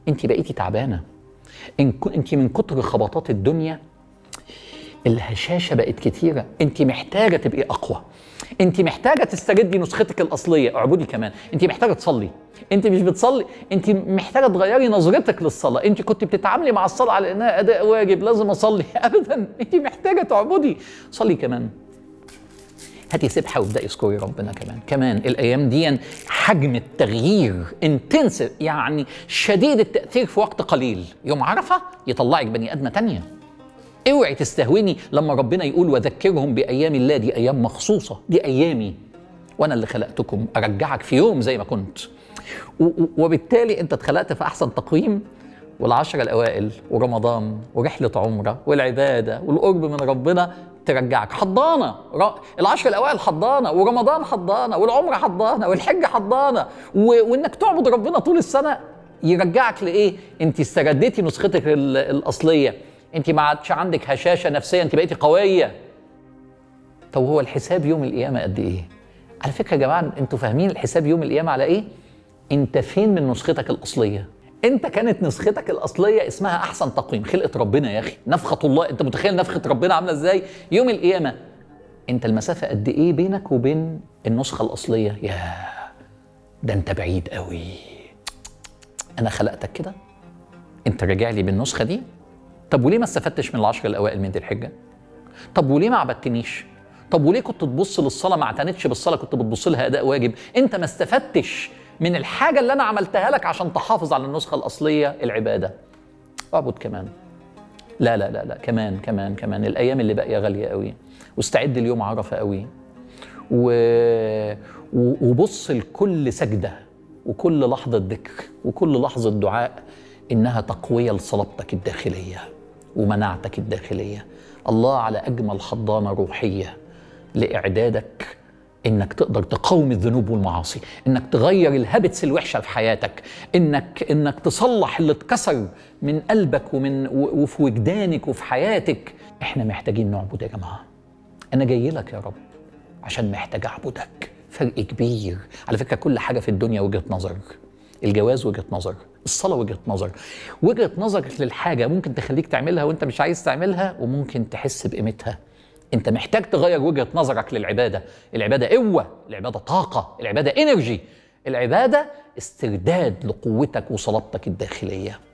انت بقيتي تعبانه إن ك- انت من كتر خبطات الدنيا الهشاشه بقت كتيره انت محتاجه تبقي اقوى انت محتاجه تستردي نسختك الاصليه اعبدي كمان انت محتاجه تصلي انت مش بتصلي انت محتاجه تغيري نظرتك للصلاه انت كنت بتتعاملي مع الصلاه على انها اداء واجب لازم اصلي ابدا انت محتاجه تعبدي صلي كمان هاتي سبحه وابداي اذكري ربنا كمان كمان الايام دي حجم التغيير انتنسيف يعني شديد التاثير في وقت قليل يوم عرفه يطلعك بني ادمه تانية اوعي تستهوني لما ربنا يقول وذكرهم بايام الله دي ايام مخصوصه دي ايامي وانا اللي خلقتكم ارجعك في يوم زي ما كنت و- و- وبالتالي انت اتخلقت في احسن تقويم والعشرة الأوائل ورمضان ورحلة عمرة والعبادة والقرب من ربنا ترجعك حضانة ر- العشر الأوائل حضانة ورمضان حضانة والعمرة حضانة والحج حضانة و- وإنك تعبد ربنا طول السنة يرجعك لإيه؟ أنت استرديتي نسختك ال- الأصلية أنت ما عادش عندك هشاشة نفسية أنت بقيتي قوية طب هو الحساب يوم القيامة قد إيه؟ على فكرة يا جماعة أنتوا فاهمين الحساب يوم القيامة على إيه؟ أنت فين من نسختك الأصلية؟ أنت كانت نسختك الأصلية اسمها أحسن تقويم خلقة ربنا يا أخي نفخة الله أنت متخيل نفخة ربنا عاملة إزاي؟ يوم القيامة أنت المسافة قد إيه بينك وبين النسخة الأصلية؟ ياه ده أنت بعيد قوي أنا خلقتك كده؟ أنت راجع لي بالنسخة دي؟ طب وليه ما استفدتش من العشر الأوائل من ذي الحجة؟ طب وليه ما عبدتنيش؟ طب وليه كنت تبص للصلاه ما اعتنتش بالصلاه كنت بتبص لها اداء واجب؟ انت ما استفدتش من الحاجه اللي انا عملتها لك عشان تحافظ على النسخه الاصليه العباده. اعبد كمان. لا لا لا لا كمان كمان كمان الايام اللي باقيه غاليه قوي واستعد ليوم عرفه قوي و... و- وبص لكل سجده وكل لحظه ذكر وكل لحظه دعاء انها تقويه لصلابتك الداخليه ومناعتك الداخليه الله على اجمل حضانه روحيه لاعدادك انك تقدر تقاوم الذنوب والمعاصي انك تغير الهابتس الوحشه في حياتك انك انك تصلح اللي اتكسر من قلبك ومن و- وفي وجدانك وفي حياتك احنا محتاجين نعبد يا جماعه انا جاي لك يا رب عشان محتاج اعبدك فرق كبير على فكره كل حاجه في الدنيا وجهه نظر الجواز وجهه نظر الصلاه وجهه نظر وجهه نظرك للحاجه ممكن تخليك تعملها وانت مش عايز تعملها وممكن تحس بقيمتها انت محتاج تغير وجهه نظرك للعباده العباده قوه العباده طاقه العباده انرجي العباده استرداد لقوتك وصلابتك الداخليه